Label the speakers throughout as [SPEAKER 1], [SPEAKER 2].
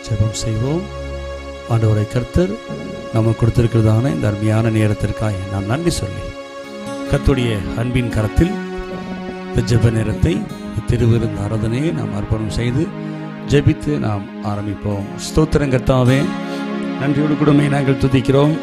[SPEAKER 1] ஜெபம் செய்வோம் ஆண்டவரை கர்த்தர் நமக்கு கொடுத்திருக்கிறதான இந்த அருமையான நேரத்திற்காக நாம் நன்றி சொல்லி கர்த்தருடைய அன்பின் கரத்தில் இந்த ஜெப நேரத்தை இந்த திருவிருந்த ஆராதனையை நாம் அர்ப்பணம் செய்து ஜெபித்து நாம் ஆரம்பிப்போம் ஸ்தோத்திரம் கர்த்தாவே நன்றியோடு கூடமே நாங்கள் துதிக்கிறோம்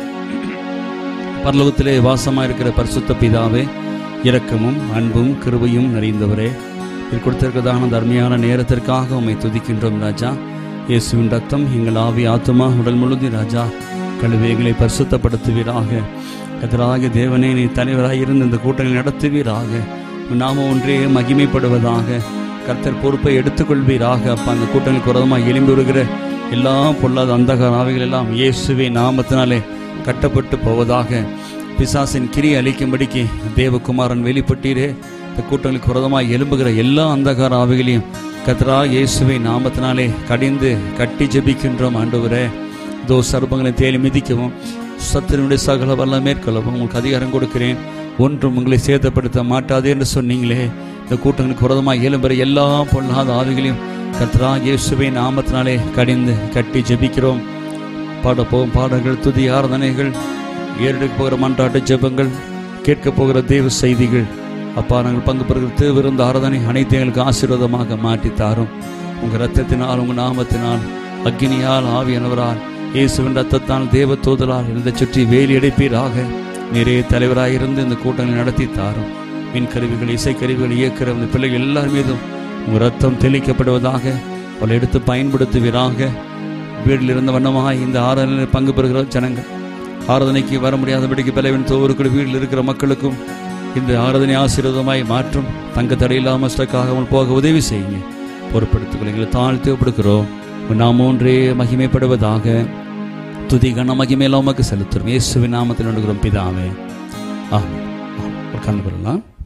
[SPEAKER 1] பரலோகத்திலே வாசமாக இருக்கிற பரிசுத்த பிதாவே இரக்கமும் அன்பும் கிருபையும் நிறைந்தவரே இது கொடுத்திருக்கிறதான அந்த அருமையான நேரத்திற்காக உம்மை துதிக்கின்றோம் ராஜா இயேசுவின் ரத்தம் எங்கள் ஆவி ஆத்துமா உடல் முழுதி ராஜா கழுவேகளை பரிசுத்தப்படுத்துவீராக கத்தராக தேவனே நீ தலைவராக இருந்து இந்த கூட்டங்களை நடத்துவீராக உன் நாம ஒன்றே மகிமைப்படுவதாக கர்த்தர் பொறுப்பை எடுத்துக்கொள்வீராக அப்பா அந்த கூட்டங்களுக்கு விரோதமாக எழும்பி வருகிற எல்லா பொல்லாத அந்தகார ஆவிகள் எல்லாம் இயேசுவே நாமத்தினாலே கட்டப்பட்டு போவதாக பிசாசின் கிரி அளிக்கும்படிக்கு தேவகுமாரன் வெளிப்பட்டீரே இந்த கூட்டங்களுக்கு விரோதமாக எழும்புகிற எல்லா அந்தகார ஆவிகளையும் கத்ரா இயேசுவை நாமத்தினாலே கடிந்து கட்டி ஜெபிக்கின்றோம் ஆண்டவரே தோ சர்பங்களை தேடி மிதிக்கவும் சத்தினுடைய சகல வல்ல மேற்கொள்ளவும் உங்களுக்கு அதிகாரம் கொடுக்கிறேன் ஒன்றும் உங்களை சேதப்படுத்த மாட்டாது என்று சொன்னீங்களே இந்த கூட்டங்களுக்கு விரோதமாக எழும்புகிற எல்லா பொல்லாத ஆவிகளையும் கத்ரா இயேசுவை நாமத்தினாலே கடிந்து கட்டி ஜெபிக்கிறோம் பாட போகும் பாடல்கள் துதி ஆராதனைகள் ஏறெடுக்க போகிற மன்றாட்டு ஜெபங்கள் கேட்க போகிற தேவ செய்திகள் அப்பா நாங்கள் பங்கு பெறுகிற திருவிருந்த ஆராதனை அனைத்து எங்களுக்கு ஆசீர்வாதமாக மாற்றி தாரும் உங்கள் ரத்தத்தினால் உங்கள் நாமத்தினால் அக்னியால் ஆவியானவரால் இயேசுவின் ரத்தத்தால் தேவ தூதலால் இதை சுற்றி வேலி அடைப்பீராக நிறைய தலைவராக இருந்து இந்த கூட்டங்களை நடத்தி தாரும் மின் கருவிகள் இசைக்கருவிகள் இயக்கிற இந்த பிள்ளைகள் எல்லார் மீதும் உங்கள் ரத்தம் தெளிக்கப்படுவதாக அவளை எடுத்து பயன்படுத்துவீராக வீட்டில் இருந்த வண்ணமாக இந்த ஆராதனையில் பங்கு பெறுகிற ஜனங்கள் ஆராதனைக்கு வர முடியாதபடிக்கு பலவின் தோறுக்குள் வீட்டில் இருக்கிற மக்களுக்கும் இந்த ஆராதனை ஆசீர்வாதமாய் மாற்றும் தங்க தடையில்லாமல் ஸ்டக்காகாமல் போக உதவி செய்யுங்க பொறுப்படுத்திக் எங்களை தாழ்த்தி ஒப்படுக்கிறோம் நாம் ஒன்றே மகிமைப்படுவதாக துதி கன மகிமையெல்லாம் உமக்கு செலுத்துறோம் இயேசுவின் நாமத்தில் நடுகிறோம் பிதாவே ஆ உட்கார்ந்து கொள்ளலாம்